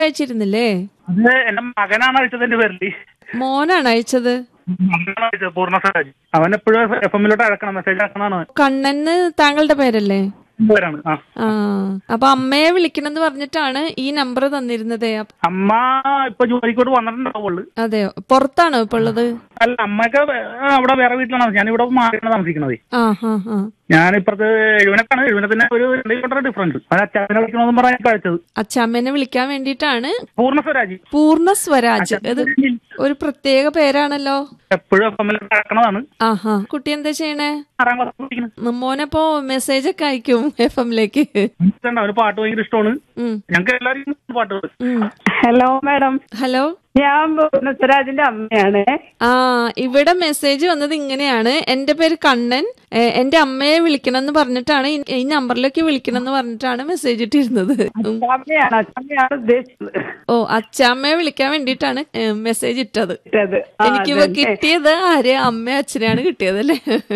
അയച്ചിരുന്നില്ലേ അത് എന്റെ മകനാണ് അയച്ചത് എന്റെ പേരിൽ മോനാണ് അയച്ചത് മകനാണ് അയച്ചത് പൂർണ്ണ സ്വരാജ് അവൻ എപ്പോഴും എഫ് എമ്മിലോട്ട് അയക്കണം മെസ്സേജ് അയക്കണതാണ് കണ്ണന് താങ്കളുടെ പേരല്ലേ പേരാണ് ആ ആ അപ്പൊ അമ്മയെ വിളിക്കണമെന്ന് പറഞ്ഞിട്ടാണ് ഈ നമ്പർ തന്നിരുന്നത് അപ്പ- അമ്മ ഇപ്പൊ ജോലിക്കോട്ട് വന്നിട്ടുണ്ടാവുള്ളു അതെയോ പുറത്താണോ ഇപ്പൊ ഉള്ളത് അല്ല അമ്മയൊക്കെ വേ- അവിടെ വേറെ വീട്ടിലാണ് ഞാൻ ഇവിടെ മാറിയാണ് താമസിക്കുന്നത് ആ ഹാ ഹാ ഞാൻ ഇപ്പുറത്ത് എഴുവനക്കാണ് എഴുവനത്തിന് ഒരു രണ്ട് കിലോമീറ്റർ ഡിഫറൻസ് അത് അച്ഛനെ വിളിക്കണമെന്നും പറഞ്ഞാൽ കഴിച്ചത് അച്ഛമ്മേനെ വിളിക്കാൻ വേണ്ടിയിട്ടാണ് പൂർണ്ണ സ്വരാജ് പൂർണ്ണ സ്വരാജ് ഇത് ഒരു പ്രത്യേക പേരാണല്ലോ എപ്പോഴും എഫ് എമ്മിലോട്ട് അയക്കണതാണ് ആഹാ കുട്ടി എന്താ ചെയ്യണേ ആറാം ക്ലാസ് പഠിക്കുന്നത് മോനപ്പോ മെസ്സേജ് ഒക്കെ അയക്കും എഫ് എമ്മിലേക്ക് അവന് പാട്ട് ഭയങ്കര ഇഷ്ടമാണ് ഉം, ഞങ്ങൾക്ക് എല്ലാവർക്കും പാട്ടുകൾ ഉം. ഹലോ മാഡം ഹലോ ഞാൻ ഭുവനസ്വരാജിന്റെ അമ്മയാണ് ആ ഇവിടെ മെസ്സേജ് വന്നത് ഇങ്ങനെയാണ് എന്റെ പേര് കണ്ണൻ ഏ, എന്റെ അമ്മയെ വിളിക്കണം എന്ന് പറഞ്ഞിട്ടാണ് ഈ- ഈ നമ്പറിലേക്ക് വിളിക്കണം എന്ന് പറഞ്ഞിട്ടാണ് മെസ്സേജ് ഇട്ടിരുന്നത് ഉം. അമ്മയാണ് അമ്മയാണ് ഉദ്ദേശിച്ചത് ഓ അച്ഛാമ്മയെ വിളിക്കാൻ വേണ്ടിയിട്ടാണ് മെസ്സേജ് ഇട്ടത് ഇട്ടത്. ആ, എനിക്ക് അതന്നെ. കിട്ടിയത് ആര് അമ്മ അച്ഛനെയാണ് കിട്ടിയത് അല്ലേ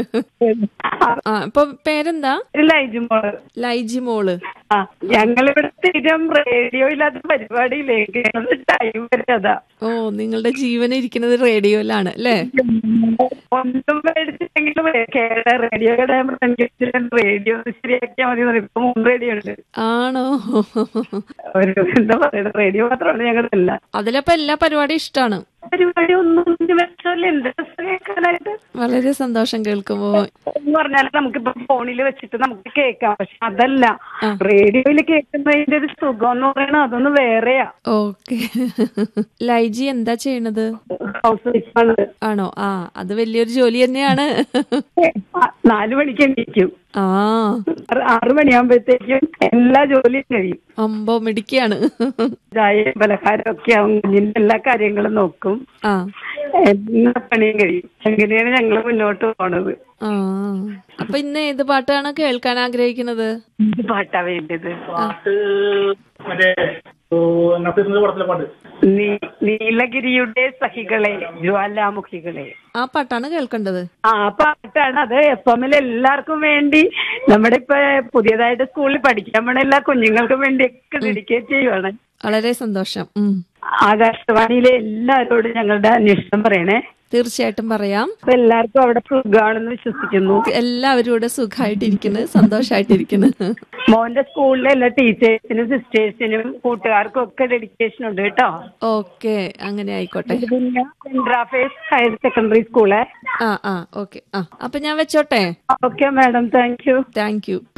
ആ ഇപ്പൊ പേരെന്താ ഒരു ലൈജു മോള് ലൈജി മോള് ആ ഞങ്ങളിവിടെ സ്ഥിരം റേഡിയോ ഇല്ലാത്ത പരിപാടിയിലേക്ക് ടൈം വരുന്നതാ ഓ നിങ്ങളുടെ ജീവൻ ഇരിക്കുന്നത് റേഡിയോയിലാണ് അല്ലേ ഒന്നും മേടിച്ചിട്ടെങ്കിലും കേരള റേഡിയോയുടെ റേഡിയോ ശരിയാക്കിയാൽ മതി എന്ന് പറയും. ഇപ്പൊ മൂന്ന് റേഡിയോ ഉണ്ട് ആണോ ഒരു എന്താ പറയുക റേഡിയോ മാത്രമാണ് ഞങ്ങളുടെ എല്ലാം അതിലപ്പോ എല്ലാ പരിപാടിയും ഇഷ്ടമാണ് പരിപാടി ഒന്നും മെച്ചമല്ല എന്ത് രസം കേൾക്കാനായിട്ട് വളരെ സന്തോഷം കേൾക്കുമ്പോ എന്ന് പറഞ്ഞാൽ നമുക്കിപ്പോ ഫോണിൽ വെച്ചിട്ട് നമുക്ക് കേൾക്കാം പക്ഷെ അതല്ല ആ. റേഡിയോയിൽ കേൾക്കുന്നതിന്റെ ഒരു സുഖം എന്ന് പറയുന്നത് അതൊന്ന് വേറെയാ ഓക്കെ ലൈജി എന്താ ചെയ്യണത് ഹൗസ് വൈഫാണ് ആണോ ആ അത് വലിയൊരു ജോലി തന്നെയാണ് നാലു മണിക്ക് എണീക്കും ആ ആറ് ആറ് മണിയാകുമ്പോഴത്തേക്കും എല്ലാ ജോലിയും കഴിയും അമ്പോ മിടിക്കാണ് ചായ പലഹാരം ഒക്കെ ആവും കുഞ്ഞിന്റെ എല്ലാ കാര്യങ്ങളും നോക്കും ആ എല്ലാ പണിയും കഴിയും അങ്ങനെയാണ് ഞങ്ങൾ മുന്നോട്ട് പോണത് ആ അപ്പൊ ഇന്ന് ഏത് പാട്ടാണ് കേൾക്കാൻ ആഗ്രഹിക്കുന്നത് എന്ത് പാട്ടാ വേണ്ടത് പാട്ട് മറ്റേ ഓ, നസീറിന്റെ പടത്തിലെ പാട്ട് നീ- നീലഗിരിയുടെ സഹികളെ ജ്വാലാമുഖികളെ ആ പാട്ടാണ് കേൾക്കേണ്ടത് ആ പാട്ടാണ് അത് എഫ് എമ്മിൽ എല്ലാവർക്കും വേണ്ടി നമ്മുടെ ഇപ്പൊ പുതിയതായിട്ട് സ്കൂളിൽ പഠിക്കാൻ പോണ എല്ലാ കുഞ്ഞുങ്ങൾക്കും വേണ്ടി ഒക്കെ ഡെഡിക്കേറ്റ് ചെയ്യുവാണ് വളരെ സന്തോഷം ഉം ആകാശവാണിയിലെ എല്ലാവരോടും ഞങ്ങളുടെ അന്വേഷണം പറയണേ തീർച്ചയായിട്ടും പറയാം അപ്പൊ എല്ലാവർക്കും അവിടെ സുഖമാണെന്ന് വിശ്വസിക്കുന്നു എല്ലാവരും ഇവിടെ സുഖമായിട്ടിരിക്കുന്നു സന്തോഷായിട്ടിരിക്കുന്നു മോന്റെ സ്കൂളിലെ എല്ലാ ടീച്ചേഴ്സിനും സിസ്റ്റേഴ്സിനും കൂട്ടുകാർക്കും ഒക്കെ ഡെഡിക്കേഷൻ ഉണ്ട് കേട്ടോ ഓക്കെ അങ്ങനെ ആയിക്കോട്ടെ ഇത് പിന്നെ Saint Raphael's higher secondary school ആ ആ ഓക്കെ ആ അപ്പൊ ഞാൻ വെച്ചോട്ടെ okay madam thank you thank U